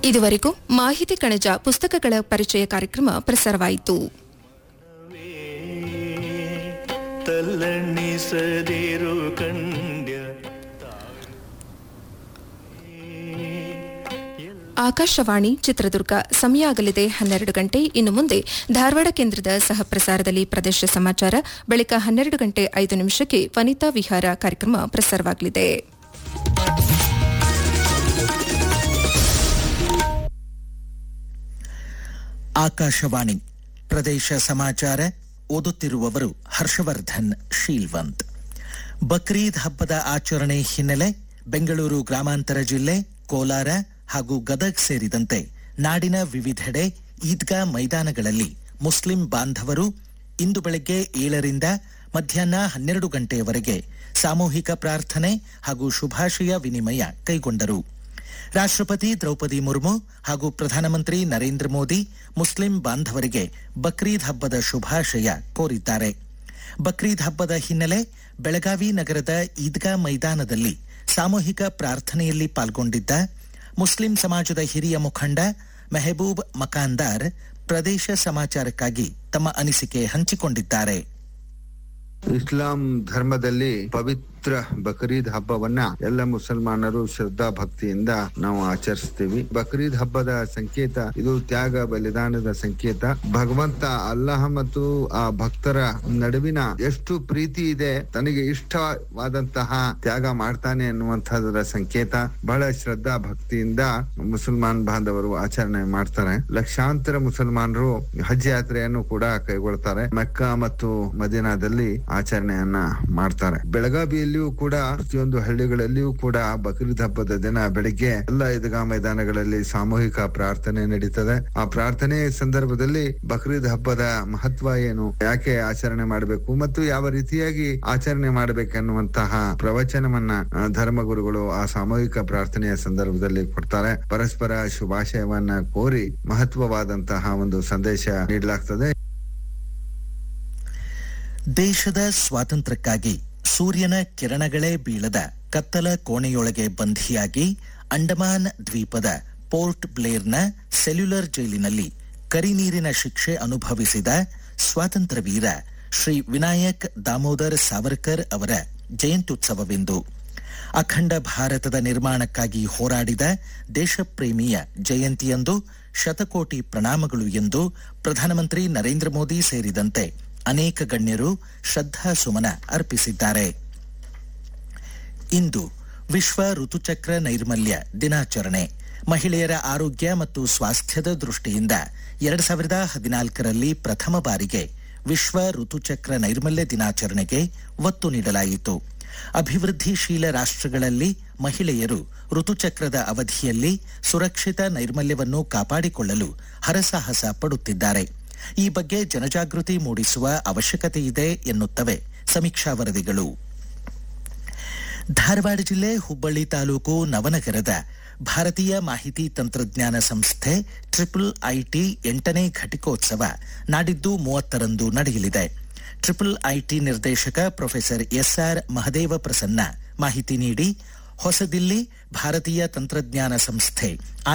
ಇದುವರೆಗೂ ಮಾಹಿತಿ ಕಣಜ ಪುಸ್ತಕಗಳ ಪರಿಚಯ ಕಾರ್ಯಕ್ರಮ ಪ್ರಸಾರವಾಯಿತು ತಲ್ಲಣಿಸದಿರು ಕಂಡ್ಯ ಆಕಾಶವಾಣಿ ಚಿತ್ರದುರ್ಗ ಸಮಯ ಆಗಲಿದೆ ಹನ್ನೆರಡು ಗಂಟೆ ಇನ್ನು ಮುಂದೆ ಧಾರವಾಡ ಕೇಂದ್ರದ ಸಹ ಪ್ರಸಾರದಲ್ಲಿ ಪ್ರದೇಶ ಸಮಾಚಾರ ಬಳಿಕ ಹನ್ನೆರಡು ಗಂಟೆ ಐದು ನಿಮಿಷಕ್ಕೆ ವನಿತಾ ವಿಹಾರ ಕಾರ್ಯಕ್ರಮ ಪ್ರಸಾರವಾಗಲಿದೆ ಆಕಾಶವಾಣಿ ಪ್ರದೇಶ ಸಮಾಚಾರ ಓದುತ್ತಿರುವವರು ಹರ್ಷವರ್ಧನ್ ಶೀಲ್ವಂತ್ ಬಕ್ರೀದ್ ಹಬ್ಬದ ಆಚರಣೆ ಹಿನ್ನೆಲೆ ಬೆಂಗಳೂರು ಗ್ರಾಮಾಂತರ ಜಿಲ್ಲೆ ಕೋಲಾರ ಹಾಗೂ ಗದಗ್ ಸೇರಿದಂತೆ ನಾಡಿನ ವಿವಿಧೆಡೆ ಈದ್ಗಾ ಮೈದಾನಗಳಲ್ಲಿ ಮುಸ್ಲಿಂ ಬಾಂಧವರು ಇಂದು ಬೆಳಗ್ಗೆ ಏಳರಿಂದ ಮಧ್ಯಾಹ್ನ ಹನ್ನೆರಡು ಗಂಟೆಯವರೆಗೆ ಸಾಮೂಹಿಕ ಪ್ರಾರ್ಥನೆ ಹಾಗೂ ಶುಭಾಶಯ ವಿನಿಮಯ ಕೈಗೊಂಡರು ರಾಷ್ಟ್ರಪತಿ ದ್ರೌಪದಿ ಮುರ್ಮು ಹಾಗೂ ಪ್ರಧಾನಮಂತ್ರಿ ನರೇಂದ್ರ ಮೋದಿ ಮುಸ್ಲಿಂ ಬಾಂಧವರಿಗೆ ಬಕ್ರೀದ್ ಹಬ್ಬದ ಶುಭಾಶಯ ಕೋರಿದ್ದಾರೆ ಬಕ್ರೀದ್ ಹಬ್ಬದ ಹಿನ್ನೆಲೆ ಬೆಳಗಾವಿ ನಗರದ ಈದ್ಗಾ ಮೈದಾನದಲ್ಲಿ ಸಾಮೂಹಿಕ ಪ್ರಾರ್ಥನೆಯಲ್ಲಿ ಪಾಲ್ಗೊಂಡಿದ್ದ ಮುಸ್ಲಿಂ ಸಮಾಜದ ಹಿರಿಯ ಮುಖಂಡ ಮೆಹಬೂಬ್ ಮಕಾಂದಾರ್ ಪ್ರದೇಶ ಸಮಾಚಾರಕ್ಕಾಗಿ ತಮ್ಮ ಅನಿಸಿಕೆ ಹಂಚಿಕೊಂಡಿದ್ದಾರೆ ಇಸ್ಲಾಂ ಧರ್ಮದಲ್ಲಿ ಪವಿತ್ರ ಬಕ್ರೀದ್ ಹಬ್ಬವನ್ನ ಎಲ್ಲ ಮುಸಲ್ಮಾನರು ಶ್ರದ್ಧಾ ಭಕ್ತಿಯಿಂದ ನಾವು ಆಚರಿಸ್ತೀವಿ ಬಕ್ರೀದ್ ಹಬ್ಬದ ಸಂಕೇತ ಇದು ತ್ಯಾಗ ಬಲಿದಾನದ ಸಂಕೇತ ಭಗವಂತ ಅಲ್ಲಾಹ ಮತ್ತು ಆ ಭಕ್ತರ ನಡುವಿನ ಎಷ್ಟು ಪ್ರೀತಿ ಇದೆ ತನಗೆ ಇಷ್ಟವಾದಂತಹ ತ್ಯಾಗ ಮಾಡ್ತಾನೆ ಅನ್ನುವಂತಹದರ ಸಂಕೇತ ಬಹಳ ಶ್ರದ್ಧಾ ಭಕ್ತಿಯಿಂದ ಮುಸಲ್ಮಾನ್ ಬಾಂಧವರು ಆಚರಣೆ ಮಾಡ್ತಾರೆ ಲಕ್ಷಾಂತರ ಮುಸಲ್ಮಾನರು ಹಜ್ ಯಾತ್ರೆಯನ್ನು ಕೂಡ ಕೈಗೊಳ್ತಾರೆ ಮೆಕ್ಕಾ ಮತ್ತು ಮದೀನಾದಲ್ಲಿ ಆಚರಣೆಯನ್ನ ಮಾಡ್ತಾರೆ ಬೆಳಗಾವಿಯಲ್ಲಿಯೂ ಕೂಡ ಪ್ರತಿಯೊಂದು ಹಳ್ಳಿಗಳಲ್ಲಿಯೂ ಕೂಡ ಬಕ್ರೀದ್ ಹಬ್ಬದ ದಿನ ಬೆಳಿಗ್ಗೆ ಎಲ್ಲ ಈದ್ಗಾ ಮೈದಾನಗಳಲ್ಲಿ ಸಾಮೂಹಿಕ ಪ್ರಾರ್ಥನೆ ನಡೀತದೆ ಆ ಪ್ರಾರ್ಥನೆ ಸಂದರ್ಭದಲ್ಲಿ ಬಕ್ರೀದ್ ಹಬ್ಬದ ಮಹತ್ವ ಏನು ಯಾಕೆ ಆಚರಣೆ ಮಾಡಬೇಕು ಮತ್ತು ಯಾವ ರೀತಿಯಾಗಿ ಆಚರಣೆ ಮಾಡಬೇಕೆನ್ನುವಂತಹ ಪ್ರವಚನವನ್ನ ಆ, ಧರ್ಮಗುರುಗಳು ಆ ಸಾಮೂಹಿಕ ಪ್ರಾರ್ಥನೆಯ ಸಂದರ್ಭದಲ್ಲಿ ಕೊಡ್ತಾರೆ ಪರಸ್ಪರ ಶುಭಾಶಯವನ್ನ ಕೋರಿ ಮಹತ್ವವಾದಂತಹ ಒಂದು ಸಂದೇಶ ನೀಡಲಾಗ್ತದೆ ದೇಶದ ಸ್ವಾತಂತ್ರ್ಯಕ್ಕಾಗಿ ಸೂರ್ಯನ ಕಿರಣಗಳೇ ಬೀಳದ ಕತ್ತಲ ಕೋಣೆಯೊಳಗೆ ಬಂಧಿಯಾಗಿ ಅಂಡಮಾನ್ ದ್ವೀಪದ ಪೋರ್ಟ್ ಬ್ಲೇರ್ನ ಸೆಲ್ಯುಲರ್ ಜೈಲಿನಲ್ಲಿ ಕರಿನೀರಿನ ಶಿಕ್ಷೆ ಅನುಭವಿಸಿದ ಸ್ವಾತಂತ್ರ್ಯ ವೀರ ಶ್ರೀ ವಿನಾಯಕ್ ದಾಮೋದರ್ ಸಾವರ್ಕರ್ ಅವರ ಜಯಂತ್ಯುತ್ಸವವೆಂದು ಅಖಂಡ ಭಾರತದ ನಿರ್ಮಾಣಕ್ಕಾಗಿ ಹೋರಾಡಿದ ದೇಶಪ್ರೇಮಿಯ ಜಯಂತಿಯಂದು ಶತಕೋಟಿ ಪ್ರಣಾಮಗಳು ಎಂದು ಪ್ರಧಾನಮಂತ್ರಿ ನರೇಂದ್ರ ಮೋದಿ ಸೇರಿದಂತೆ ಅನೇಕ ಗಣ್ಯರು ಶ್ರದ್ಧಾ ಸುಮನ ಅರ್ಪಿಸಿದ್ದಾರೆ ಇಂದು ವಿಶ್ವ ಋತುಚಕ್ರ ನೈರ್ಮಲ್ಯ ದಿನಾಚರಣೆ ಮಹಿಳೆಯರ ಆರೋಗ್ಯ ಮತ್ತು ಸ್ವಾಸ್ಥ್ಯದ ದೃಷ್ಟಿಯಿಂದ ಎರಡ್ ಸಾವಿರದ ಹದಿನಾಲ್ಕರಲ್ಲಿ ಪ್ರಥಮ ಬಾರಿಗೆ ವಿಶ್ವ ಋತುಚಕ್ರ ನೈರ್ಮಲ್ಯ ದಿನಾಚರಣೆಗೆ ಒತ್ತು ನೀಡಲಾಯಿತು ಅಭಿವೃದ್ಧಿಶೀಲ ರಾಷ್ಟ್ರಗಳಲ್ಲಿ ಮಹಿಳೆಯರು ಋತುಚಕ್ರದ ಅವಧಿಯಲ್ಲಿ ಸುರಕ್ಷಿತ ನೈರ್ಮಲ್ಯವನ್ನು ಕಾಪಾಡಿಕೊಳ್ಳಲು ಹರಸಾಹಸ ಪಡುತ್ತಿದ್ದಾರೆ ಈ ಬಗ್ಗೆ ಜನಜಾಗೃತಿ ಮೂಡಿಸುವ ಅವಶ್ಯಕತೆ ಇದೆ ಎನ್ನುತ್ತವೆ ಸಮೀಕ್ಷಾ ವರದಿಗಳು ಧಾರವಾಡ ಜಿಲ್ಲೆ ಹುಬ್ಬಳ್ಳಿ ತಾಲೂಕು ನವನಗರದ ಭಾರತೀಯ ಮಾಹಿತಿ ತಂತ್ರಜ್ಞಾನ ಸಂಸ್ಥೆ ಟ್ರಿಪಲ್ ಐಟಿ ಎಂಟನೇ ಘಟಿಕೋತ್ಸವ ನಾಡಿದ್ದು ಮೂವತ್ತರಂದು ನಡೆಯಲಿದೆ ಟ್ರಿಪಲ್ ಐಟಿ ನಿರ್ದೇಶಕ ಪ್ರೊಫೆಸರ್ ಎಸ್ಆರ್ ಮಹದೇವ ಪ್ರಸನ್ನ ಮಾಹಿತಿ ನೀಡಿ ಹೊಸದಿಲ್ಲಿ ಭಾರತೀಯ ತಂತ್ರಜ್ಞಾನ ಸಂಸ್ಥೆ